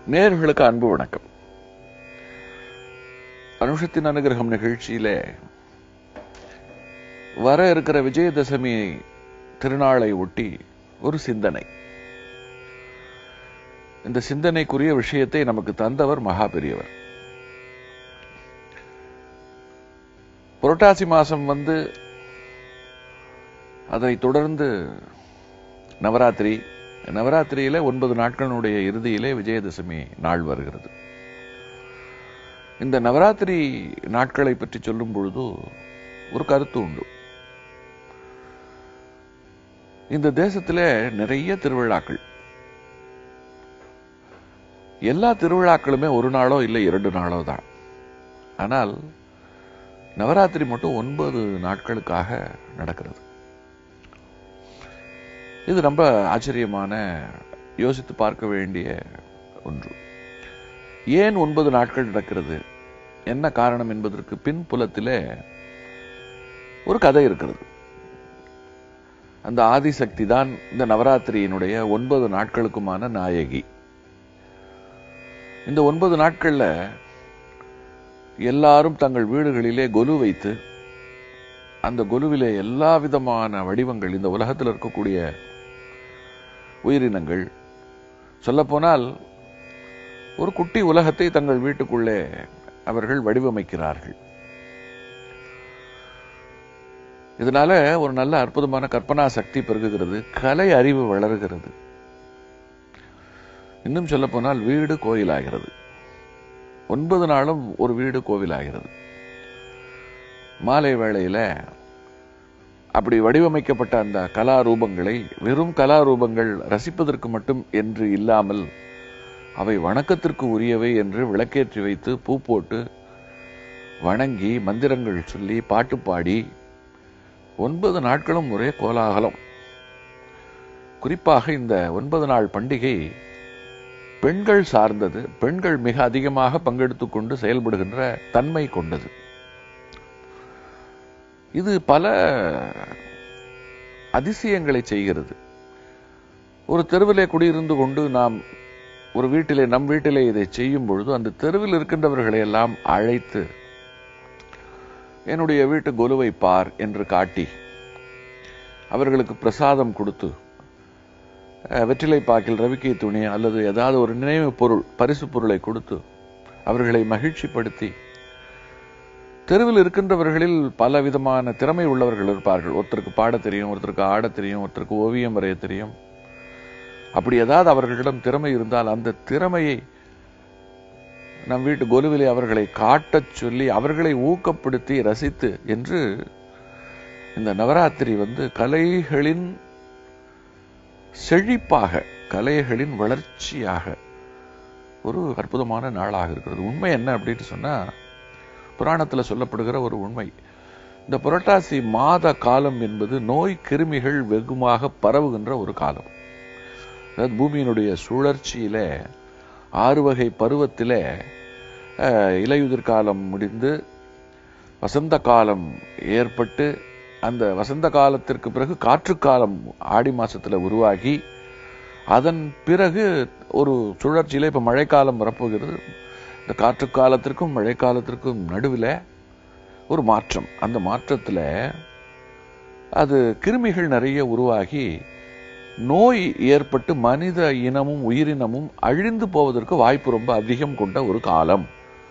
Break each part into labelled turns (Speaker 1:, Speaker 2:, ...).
Speaker 1: நேர்களுக்கு அன்பு வணக்கம் அனுஷத்தின் அனுகிரகம் நிகழ்ச்சியிலே வர இருக்கிற விஜயதசமி திருநாளை ஒட்டி ஒரு சிந்தனை இந்த சிந்தனைக்குரிய விஷயத்தை நமக்கு தந்தவர் மகா பெரியவர் புரட்டாசி மாசம் வந்து அதை தொடர்ந்து நவராத்திரி நவராத்திரியில ஒன்பது நாட்களுடைய இறுதியிலே விஜயதசமி நாள் வருகிறது இந்த நவராத்திரி நாட்களை பற்றி சொல்லும் பொழுது ஒரு கருத்து உண்டு இந்த தேசத்திலே நிறைய திருவிழாக்கள் எல்லா திருவிழாக்களுமே ஒரு நாளோ இல்லை இரண்டு நாளோ தான் ஆனால் நவராத்திரி மட்டும் ஒன்பது நாட்களுக்காக நடக்கிறது இது ரொம்ப ஆச்சரியமான யோசித்து பார்க்க வேண்டிய ஒன்று ஏன் ஒன்பது நாட்கள் நடக்கிறது என்ன காரணம் என்பதற்கு பின்புலத்திலே ஒரு கதை இருக்கிறது அந்த ஆதிசக்தி தான் இந்த நவராத்திரியினுடைய ஒன்பது நாட்களுக்குமான நாயகி இந்த ஒன்பது நாட்கள்ல எல்லாரும் தங்கள் வீடுகளிலே கொலு வைத்து அந்த கொலுவிலே எல்லா விதமான வடிவங்கள் இந்த உலகத்தில் இருக்கக்கூடிய உயிரினங்கள் சொல்லப்போனால் ஒரு குட்டி உலகத்தை தங்கள் வீட்டுக்குள்ளே அவர்கள் வடிவமைக்கிறார்கள் இதனால ஒரு நல்ல அற்புதமான கற்பனா சக்தி பெருகுகிறது கலை அறிவு வளருகிறது இன்னும் சொல்ல போனால் வீடு கோயிலாகிறது ஒன்பது நாளும் ஒரு வீடு கோவிலாகிறது மாலை வேளையில அப்படி வடிவமைக்கப்பட்ட அந்த கலாரூபங்களை வெறும் கலாரூபங்கள் ரசிப்பதற்கு மட்டும் என்று இல்லாமல் அவை வணக்கத்திற்கு உரியவை என்று விளக்கேற்றி வைத்து பூ போட்டு வணங்கி மந்திரங்கள் சொல்லி பாட்டு பாடி ஒன்பது நாட்களும் ஒரே கோலாகலம் குறிப்பாக இந்த ஒன்பது நாள் பண்டிகை பெண்கள் சார்ந்தது பெண்கள் மிக அதிகமாக பங்கெடுத்துக் கொண்டு செயல்படுகின்ற தன்மை கொண்டது இது பல அதிசயங்களை செய்கிறது ஒரு தெருவிலே குடியிருந்து கொண்டு நாம் ஒரு வீட்டிலே நம் வீட்டிலே இதை செய்யும் பொழுது அந்த தெருவில் இருக்கின்றவர்களை எல்லாம் அழைத்து என்னுடைய வீட்டு கொலுவை பார் என்று காட்டி அவர்களுக்கு பிரசாதம் கொடுத்து வெற்றிலை பாக்கில் ரவிக்கை துணி அல்லது ஏதாவது ஒரு நினைவு பொருள் பரிசு பொருளை கொடுத்து அவர்களை மகிழ்ச்சிப்படுத்தி தெருவில் இருக்கின்றவர்களில் பல விதமான திறமை உள்ளவர்கள் இருப்பார்கள் ஒருத்தருக்கு பாட தெரியும் ஒருத்தருக்கு ஆட தெரியும் ஒருத்தருக்கு ஓவியம் வரைய தெரியும் அப்படி ஏதாவது அவர்களிடம் திறமை இருந்தால் அந்த திறமையை நம் வீட்டு கொலுவிலே அவர்களை காட்டச் சொல்லி அவர்களை ஊக்கப்படுத்தி ரசித்து என்று இந்த நவராத்திரி வந்து கலைகளின் செழிப்பாக கலைகளின் வளர்ச்சியாக ஒரு அற்புதமான நாளாக இருக்கிறது உண்மை என்ன அப்படின்னு சொன்னா புராணத்துல சொல்லப்படுகிற ஒரு உண்மை இந்த புரட்டாசி மாத காலம் என்பது நோய் கிருமிகள் வெகுமாக பரவுகின்ற ஒரு காலம் அதாவது பூமியினுடைய சுழற்சியில ஆறு வகை பருவத்திலே இலையுதிர் காலம் முடிந்து வசந்த காலம் ஏற்பட்டு அந்த வசந்த காலத்திற்கு பிறகு காற்று காலம் ஆடி மாசத்துல உருவாகி அதன் பிறகு ஒரு சுழற்சியில இப்ப மழைக்காலம் வரப்போகிறது இந்த காற்று காலத்திற்கும் மழைக்காலத்திற்கும் நடுவில் ஒரு மாற்றம் அந்த மாற்றத்துல அது கிருமிகள் நிறைய உருவாகி நோய் ஏற்பட்டு மனித இனமும் உயிரினமும் அழிந்து போவதற்கு வாய்ப்பு ரொம்ப அதிகம் கொண்ட ஒரு காலம்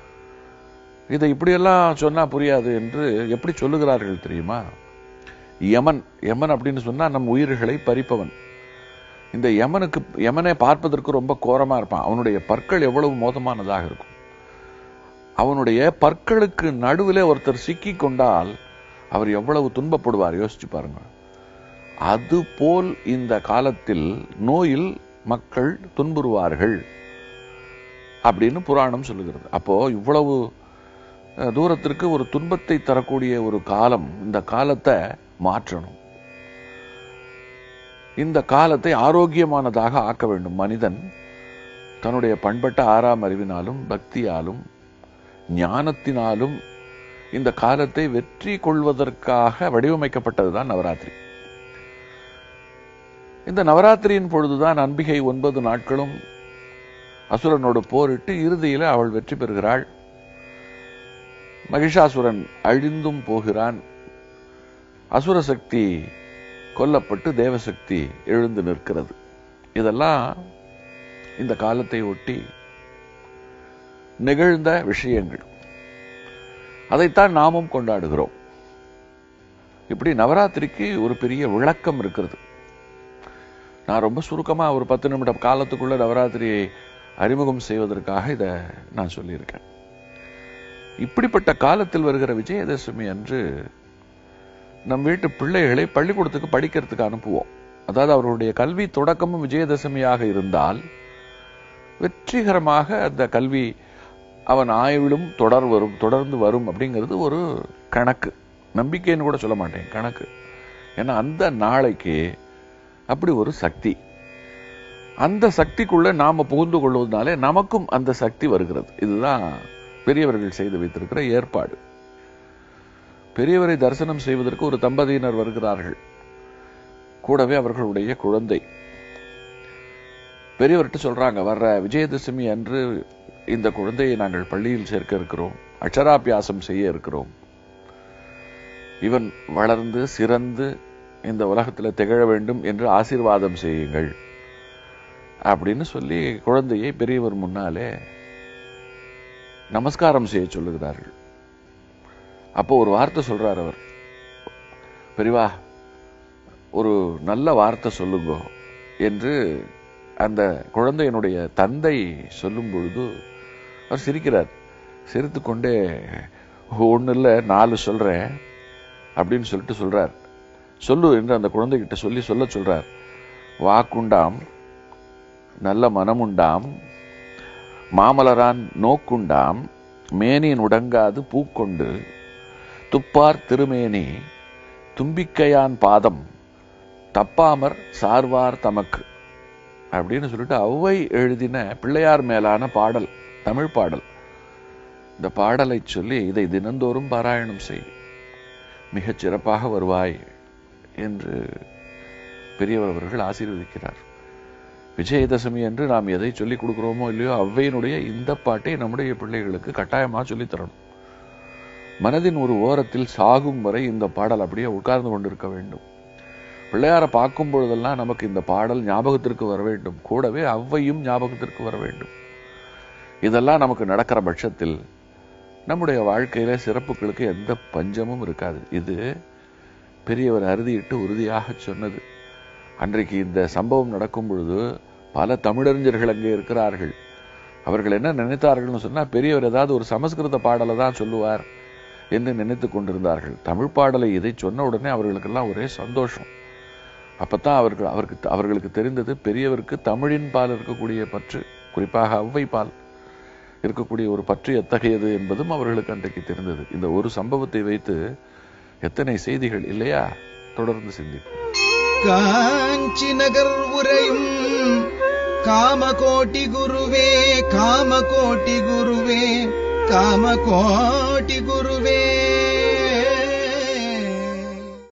Speaker 1: இதை இப்படியெல்லாம் சொன்னா புரியாது என்று எப்படி சொல்லுகிறார்கள் தெரியுமா யமன் யமன் அப்படின்னு சொன்னா நம் உயிர்களை பறிப்பவன் இந்த யமனுக்கு யமனை பார்ப்பதற்கு ரொம்ப கோரமா இருப்பான் அவனுடைய பற்கள் எவ்வளவு மோசமானதாக இருக்கும் அவனுடைய பற்களுக்கு நடுவில் ஒருத்தர் சிக்கி கொண்டால் அவர் எவ்வளவு துன்பப்படுவார் யோசிச்சு பாருங்க அது போல் இந்த காலத்தில் நோயில் மக்கள் துன்புறுவார்கள் அப்படின்னு புராணம் சொல்லுகிறது அப்போ இவ்வளவு தூரத்திற்கு ஒரு துன்பத்தை தரக்கூடிய ஒரு காலம் இந்த காலத்தை மாற்றணும் இந்த காலத்தை ஆரோக்கியமானதாக ஆக்க வேண்டும் மனிதன் தன்னுடைய பண்பட்ட ஆறாம் அறிவினாலும் பக்தியாலும் ஞானத்தினாலும் இந்த காலத்தை வெற்றி கொள்வதற்காக வடிவமைக்கப்பட்டதுதான் நவராத்திரி இந்த நவராத்திரியின் பொழுதுதான் அம்பிகை ஒன்பது நாட்களும் அசுரனோடு போரிட்டு இறுதியில அவள் வெற்றி பெறுகிறாள் மகிஷாசுரன் அழிந்தும் போகிறான் அசுர சக்தி கொல்லப்பட்டு தேவசக்தி எழுந்து நிற்கிறது இதெல்லாம் இந்த காலத்தை ஒட்டி நிகழ்ந்த விஷயங்கள் அதைத்தான் நாமும் கொண்டாடுகிறோம் இப்படி நவராத்திரிக்கு ஒரு பெரிய விளக்கம் இருக்கிறது நான் ரொம்ப சுருக்கமா ஒரு பத்து நிமிடம் காலத்துக்குள்ள நவராத்திரியை அறிமுகம் செய்வதற்காக இதை நான் சொல்லியிருக்கேன் இப்படிப்பட்ட காலத்தில் வருகிற விஜயதசமி அன்று நம் வீட்டு பிள்ளைகளை பள்ளிக்கூடத்துக்கு படிக்கிறதுக்கு அனுப்புவோம் அதாவது அவர்களுடைய கல்வி தொடக்கமும் விஜயதசமியாக இருந்தால் வெற்றிகரமாக அந்த கல்வி அவன் ஆய்விலும் தொடர் வரும் தொடர்ந்து வரும் அப்படிங்கிறது ஒரு கணக்கு நம்பிக்கைன்னு கூட சொல்ல மாட்டேன் கணக்கு ஏன்னா அந்த நாளைக்கு அப்படி ஒரு சக்தி அந்த சக்திக்குள்ள நாம புகுந்து கொள்வதனாலே நமக்கும் அந்த சக்தி வருகிறது இதுதான் பெரியவர்கள் செய்து வைத்திருக்கிற ஏற்பாடு பெரியவரை தரிசனம் செய்வதற்கு ஒரு தம்பதியினர் வருகிறார்கள் கூடவே அவர்களுடைய குழந்தை பெரியவர்கிட்ட சொல்றாங்க வர்ற விஜயதசமி அன்று இந்த குழந்தையை நாங்கள் பள்ளியில் சேர்க்க இருக்கிறோம் அக்ஷராபியாசம் செய்ய இருக்கிறோம் இவன் வளர்ந்து சிறந்து இந்த உலகத்துல திகழ வேண்டும் என்று ஆசீர்வாதம் செய்யுங்கள் அப்படின்னு சொல்லி குழந்தையை பெரியவர் முன்னாலே நமஸ்காரம் செய்ய சொல்லுகிறார்கள் அப்போ ஒரு வார்த்தை சொல்றார் அவர் பெரியவா ஒரு நல்ல வார்த்தை சொல்லுங்க என்று அந்த குழந்தையினுடைய தந்தை சொல்லும் பொழுது அவர் சிரிக்கிறார் சிரித்து கொண்டே ஒண்ணு இல்ல நாலு சொல்றேன் அப்படின்னு சொல்லிட்டு சொல்றார் சொல்லு என்று அந்த குழந்தைகிட்ட சொல்லி சொல்ல சொல்றார் வாக்குண்டாம் நல்ல மனமுண்டாம் மாமலரான் நோக்குண்டாம் மேனியின் உடங்காது பூக்கொண்டு துப்பார் திருமேனி தும்பிக்கையான் பாதம் தப்பாமற் சார்வார் தமக்கு அப்படின்னு சொல்லிட்டு ஔவை எழுதின பிள்ளையார் மேலான பாடல் தமிழ் பாடல் இந்த பாடலை சொல்லி இதை தினந்தோறும் பாராயணம் செய் மிகச் சிறப்பாக வருவாய் என்று பெரியவர் அவர்கள் ஆசீர்வதிக்கிறார் விஜயதசமி என்று நாம் எதை சொல்லிக் கொடுக்கிறோமோ இல்லையோ ஔவையினுடைய இந்த பாட்டை நம்முடைய பிள்ளைகளுக்கு கட்டாயமா சொல்லித் தரணும் மனதின் ஒரு ஓரத்தில் சாகும் வரை இந்த பாடல் அப்படியே உட்கார்ந்து கொண்டிருக்க வேண்டும் பிள்ளையாரை பார்க்கும் பொழுதெல்லாம் நமக்கு இந்த பாடல் ஞாபகத்திற்கு வர வேண்டும் கூடவே ஔவையும் ஞாபகத்திற்கு வர வேண்டும் இதெல்லாம் நமக்கு நடக்கிற பட்சத்தில் நம்முடைய வாழ்க்கையில சிறப்புகளுக்கு எந்த பஞ்சமும் இருக்காது இது பெரியவர் அறுதியிட்டு உறுதியாக சொன்னது அன்றைக்கு இந்த சம்பவம் நடக்கும் பொழுது பல தமிழறிஞர்கள் அங்கே இருக்கிறார்கள் அவர்கள் என்ன நினைத்தார்கள்னு சொன்னா பெரியவர் ஏதாவது ஒரு சமஸ்கிருத பாடலை தான் சொல்லுவார் என்று நினைத்து கொண்டிருந்தார்கள் தமிழ் பாடலை இதை சொன்ன உடனே அவர்களுக்கெல்லாம் ஒரே சந்தோஷம் அப்பதான் அவர்கள் அவருக்கு அவர்களுக்கு தெரிந்தது பெரியவருக்கு தமிழின் பால் இருக்கக்கூடிய பற்று குறிப்பாக ஔவை பால் இருக்கக்கூடிய ஒரு பற்று எத்தகையது என்பதும் அவர்களுக்கு அன்றைக்கு தெரிந்தது இந்த ஒரு சம்பவத்தை வைத்து எத்தனை செய்திகள் இல்லையா தொடர்ந்து சிந்திப்போம்
Speaker 2: காஞ்சி நகர் உரையும் காமகோட்டி குருவே காமகோட்டி குருவே காமகோட்டி குருவே